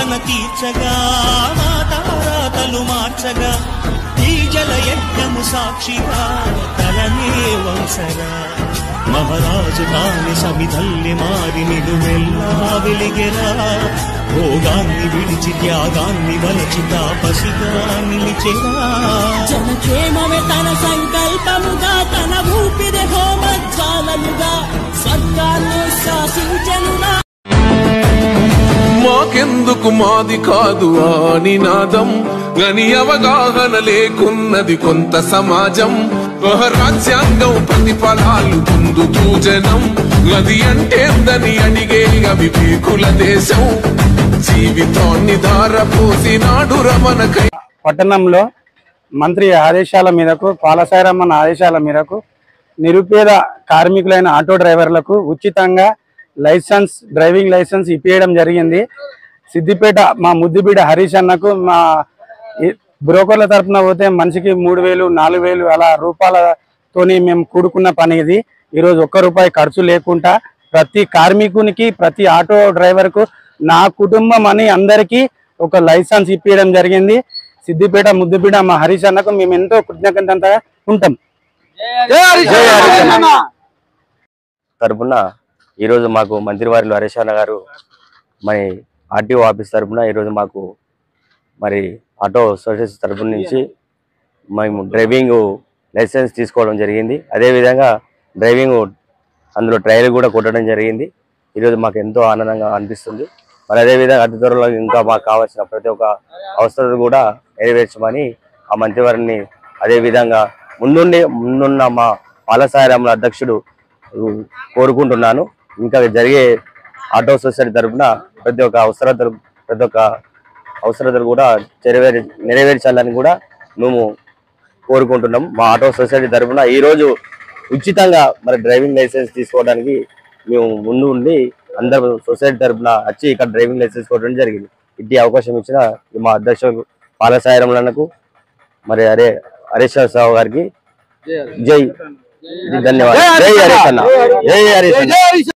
తన తీర్చగా మా తారాతలు మార్చగా ఈ జల యజ్ఞము సాక్షిగా తలనే వంసగా మహారాజు కాని సమిధల్లి మారి నిలువెల్లా వెలిగెరా భోగాన్ని విడిచి త్యాగాన్ని వలచి తాపసిగా నిలిచెరా జనక్షేమమే తన సంకల్పముగా తన ఊపిరి హోమజ్వాలముగా స్వర్గాన్ని శాసించనునా మాకెందుకు మాది కాదు ఆ నినాదం గని అవగాహన లేకున్నది కొంత సమాజం ఒక రాజ్యాంగం ప్రతిఫలాలు పొందుతూ జనం గది అంటేందని అడిగే అవివేకుల దేశం జీవితాన్ని ధారపోసినాడు రమణకై పట్టణంలో మంత్రి ఆదేశాల మేరకు పాలసాయరమ్మన్న ఆదేశాల మేరకు నిరుపేద కార్మికులైన ఆటో డ్రైవర్లకు ఉచితంగా లైసెన్స్ డ్రైవింగ్ లైసెన్స్ ఇప్పించడం జరిగింది సిద్దిపేట మా ముద్దుబిడ్డ హరీష్ అన్నకు మా ఈ బ్రోకర్ల తరపున పోతే మనిషికి మూడు వేలు నాలుగు వేలు అలా రూపాయలతోని మేము కూడుకున్న పని ఇది ఈరోజు ఒక్క రూపాయి ఖర్చు లేకుండా ప్రతి కార్మికునికి ప్రతి ఆటో డ్రైవర్కు నా కుటుంబం అని అందరికీ ఒక లైసెన్స్ ఇప్పించడం జరిగింది సిద్దిపేట ముద్దుపేట మా హరీష్ అన్నకు మేము ఎంతో కృతజ్ఞతగా ఉంటాం జై హరీష్ అన్న. తరపున ఈరోజు మాకు మంత్రివారిలో హరీష్ అన్న గారు మరి ఆర్టీఓ ఆఫీస్ తరపున ఈరోజు మాకు మరి ఆటో అసోసియేషన్ తరపు నుంచి మేము డ్రైవింగ్ లైసెన్స్ తీసుకోవడం జరిగింది అదేవిధంగా డ్రైవింగ్ అందులో ట్రయల్ కూడా కొట్టడం జరిగింది ఈరోజు మాకు ఎంతో ఆనందంగా అనిపిస్తుంది మరి అదేవిధంగా అతి త్వరలో ఇంకా మాకు కావాల్సిన ప్రతి ఒక్క అవసరాలు కూడా నెరవేర్చమని ఆ మంత్రివారిని అదేవిధంగా ముందుండి ముందున్న మా పాలసాయరాముల అధ్యక్షుడు ఉ, కోరుకుంటున్నాను ఇంకా జరిగే ఆటో సొసైటీ తరఫున ప్రతి ఒక్క అవసరతలు ప్రతి ఒక్క అవసరతలు కూడా నెరవేర్ నెరవేర్చాలని కూడా మేము కోరుకుంటున్నాం మా ఆటో సొసైటీ తరఫున ఈ రోజు ఉచితంగా మరి డ్రైవింగ్ లైసెన్స్ తీసుకోవడానికి మేము ముందు ఉండి అందరూ సొసైటీ తరఫున వచ్చి ఇక్కడ డ్రైవింగ్ లైసెన్స్ కొట్టడం జరిగింది ఇట్టి అవకాశం ఇచ్చిన మా అధ్యక్షుడు పాలసాయరంలకు మరి అరే హరీష్ రావు గారికి జై ధన్యవాదాలు జై హరీష్ అన్న జై హరీష్ అన్న